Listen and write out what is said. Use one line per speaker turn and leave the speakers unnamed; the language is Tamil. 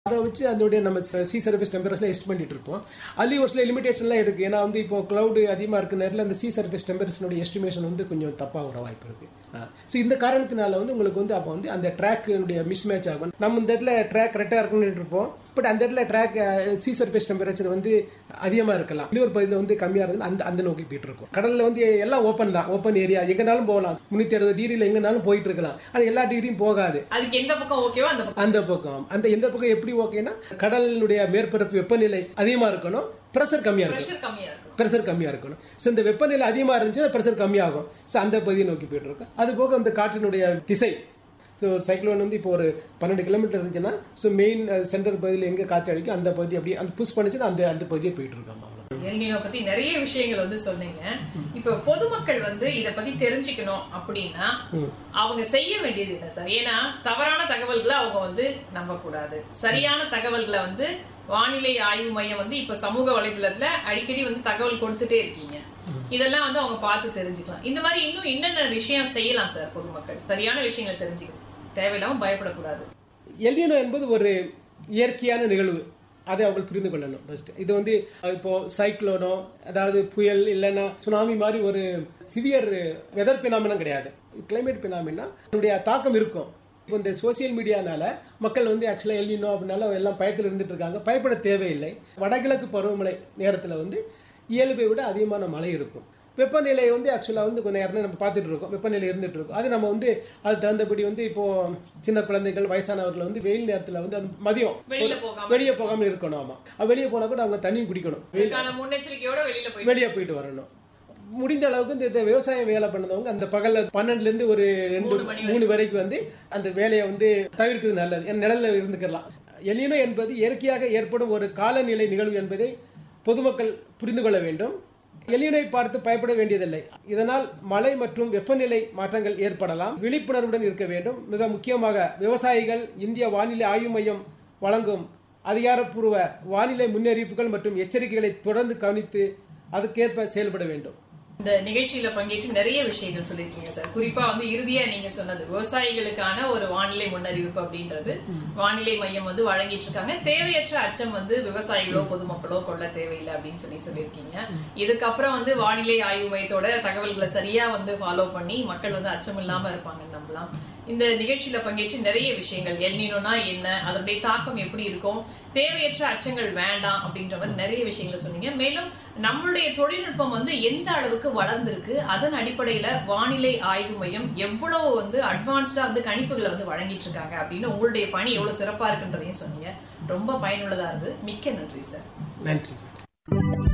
அதை வச்சு அதோடைய நம்ம சி சர்ஃபேஸ் டெம்பரேச்சர்ல எஸ்ட் பண்ணிட்டு இருப்போம் அதுலேயும் ஒரு சில லிமிடேஷன்லாம் இருக்கு ஏன்னா வந்து இப்போ கிளவுடு அதிகமாக இருக்க நேரத்தில் அந்த சி சர்ஃபேஸ் டெம்பரேச்சருடைய எஸ்டிமேஷன் வந்து கொஞ்சம் தப்பாக வர வாய்ப்பு இருக்கு ஸோ இந்த காரணத்தினால வந்து உங்களுக்கு வந்து அப்போ வந்து அந்த ட்ராக்குடைய மிஸ் மேட்ச் ஆகும் நம்ம இந்த இடத்துல ட்ராக் கரெக்டாக இருக்குன்னு இருப்போம் பட் அந்த இடத்துல ட்ராக் சி சர்ஃபேஸ் டெம்பரேச்சர் வந்து அதிகமாக இருக்கலாம் இன்னொரு பகுதியில் வந்து கம்மியாக இருந்தது அந்த அந்த நோக்கி போயிட்டு இருக்கும் கடலில் வந்து எல்லாம் ஓப்பன் தான் ஓப்பன் ஏரியா எங்கனாலும் போகலாம் முன்னூற்றி அறுபது டிகிரியில் எங்கனாலும் போயிட்டு இருக்கலாம் ஆனால் எல்லா டிகிரியும் போகாது
அதுக்கு எந்த பக்கம் ஓகேவோ அந்த பக்கம்
அந்த பக்கம் அந்த எந்த பக்கம் எப்படி ஓகேன்னா கடலினுடைய மேற்பரப்பு வெப்பநிலை அதிகமா இருக்கணும் பிரஷர் கம்மியா இருக்கணும்
ப்ரெஷர் கம்மியா இருக்கும்
பிரஷர் கம்மியா இருக்கணும் ஸோ இந்த வெப்பநிலை அதிகமா இருந்துச்சுன்னா பிரஷர் கம்மியாகும் ஸோ அந்த பகுதியை நோக்கி போயிட்டு இருக்கும் அது போக அந்த காற்றினுடைய திசை ஸோ சைக்ளோன் வந்து இப்போ ஒரு பன்னெண்டு கிலோமீட்டர் இருந்துச்சுன்னா ஸோ மெயின் சென்டர் பகுதியில் எங்கே காற்று அடிக்கும் அந்த பகுதி அப்படியே அந்த புஷ் பண்ணிச்சுன்னா அந்த அந்த பகுதியை போயிட்டு இருக்காங்க அவ்வளவுதான்.
எல்னினோ பத்தி நிறைய விஷயங்கள் வந்து சொன்னீங்க இப்ப பொதுமக்கள் வந்து இத பத்தி தெரிஞ்சுக்கணும் அப்படின்னா அவங்க செய்ய வேண்டியது என்ன சார் ஏன்னா தவறான தகவல்களை அவங்க வந்து நம்ப கூடாது சரியான தகவல்களை வந்து வானிலை ஆய்வு மையம் வந்து இப்ப சமூக வலைதளத்துல அடிக்கடி வந்து தகவல் கொடுத்துட்டே இருக்கீங்க இதெல்லாம் வந்து அவங்க பார்த்து தெரிஞ்சுக்கலாம் இந்த மாதிரி இன்னும் என்னென்ன விஷயம் செய்யலாம் சார் பொதுமக்கள் சரியான விஷயங்களை தெரிஞ்சுக்கணும் தேவையில்லாம பயப்படக்கூடாது
எல்னினோ என்பது ஒரு இயற்கையான நிகழ்வு அதை அவர்கள் புரிந்து கொள்ளணும் ஃபர்ஸ்ட் இது வந்து இப்போ சைக்ளோனோ அதாவது புயல் இல்லைன்னா சுனாமி மாதிரி ஒரு சிவியர் வெதர் பினாமினம் கிடையாது கிளைமேட் பினாமினா அதனுடைய தாக்கம் இருக்கும் இப்போ இந்த சோசியல் மீடியானால மக்கள் வந்து ஆக்சுவலாக எல்னினோ அப்படின்னால எல்லாம் பயத்தில் இருந்துட்டு இருக்காங்க பயப்பட தேவையில்லை வடகிழக்கு பருவமழை நேரத்தில் வந்து இயல்பை விட அதிகமான மழை இருக்கும் வெப்பநிலை வந்து ஆக்சுவலாக வந்து கொஞ்சம் நேரம் நம்ம பார்த்துட்டு இருக்கோம் வெப்பநிலை இருந்துட்டு இருக்கும் அது நம்ம வந்து அது தகுந்தபடி வந்து இப்போ சின்ன குழந்தைகள் வயசானவர்கள் வந்து வெயில் நேரத்தில் வந்து அது மதியம்
வெளியில போகாம
வெளியே போகாமல் இருக்கணும் ஆமா அது வெளியே போனா கூட அவங்க தண்ணி குடிக்கணும்
இதுக்கான முன்னெச்சரிக்கையோட வெளியில போய்
வெளியே போயிட்டு வரணும் முடிந்த அளவுக்கு இந்த- இந்த விவசாயம் வேலை பண்ணதவங்க அந்த பகல்ல பன்னெண்டுல இருந்து ஒரு ரெண்டு
மூணு மணி
மூணு வரைக்கும் வந்து அந்த வேலையை வந்து தவிர்க்கிறது நல்லது ஏன்னா நிழல்ல இருந்துக்கலாம் எலினோ என்பது இயற்கையாக ஏற்படும் ஒரு காலநிலை நிகழ்வு என்பதை பொதுமக்கள் புரிந்து கொள்ள வேண்டும் எலியனை பார்த்து பயப்பட வேண்டியதில்லை இதனால் மழை மற்றும் வெப்பநிலை மாற்றங்கள் ஏற்படலாம் விழிப்புணர்வுடன் இருக்க வேண்டும் மிக முக்கியமாக விவசாயிகள் இந்திய வானிலை ஆய்வு மையம் வழங்கும் அதிகாரப்பூர்வ வானிலை முன்னறிவிப்புகள் மற்றும் எச்சரிக்கைகளை தொடர்ந்து கவனித்து அதுக்கேற்ப செயல்பட வேண்டும்
இந்த நிகழ்ச்சியில பங்கேற்று நிறைய விஷயங்கள் சொல்லியிருக்கீங்க சார் குறிப்பா வந்து இறுதியா நீங்க சொன்னது விவசாயிகளுக்கான ஒரு வானிலை முன்னறிவிப்பு அப்படின்றது வானிலை மையம் வந்து வழங்கிட்டு இருக்காங்க தேவையற்ற அச்சம் வந்து விவசாயிகளோ பொதுமக்களோ கொள்ள தேவையில்லை அப்படின்னு சொல்லி சொல்லியிருக்கீங்க இதுக்கப்புறம் வந்து வானிலை ஆய்வு மையத்தோட தகவல்களை சரியா வந்து ஃபாலோ பண்ணி மக்கள் வந்து அச்சம் இல்லாம இருப்பாங்கன்னு நம்பலாம் இந்த நிகழ்ச்சியில பங்கேற்று நிறைய விஷயங்கள் எல்னினோனா என்ன அதனுடைய தாக்கம் எப்படி இருக்கும் தேவையற்ற அச்சங்கள் வேண்டாம் அப்படின்ற மாதிரி நிறைய விஷயங்களை சொன்னீங்க மேலும் நம்மளுடைய தொழில்நுட்பம் வந்து எந்த அளவுக்கு வளர்ந்திருக்கு அதன் அடிப்படையில வானிலை ஆய்வு மையம் எவ்வளவு வந்து அட்வான்ஸ்டா வந்து கணிப்புகளை வந்து வழங்கிட்டு இருக்காங்க அப்படின்னு உங்களுடைய பணி எவ்வளவு சிறப்பா இருக்குன்றதையும் சொன்னீங்க ரொம்ப பயனுள்ளதா இருந்தது மிக்க நன்றி சார்
நன்றி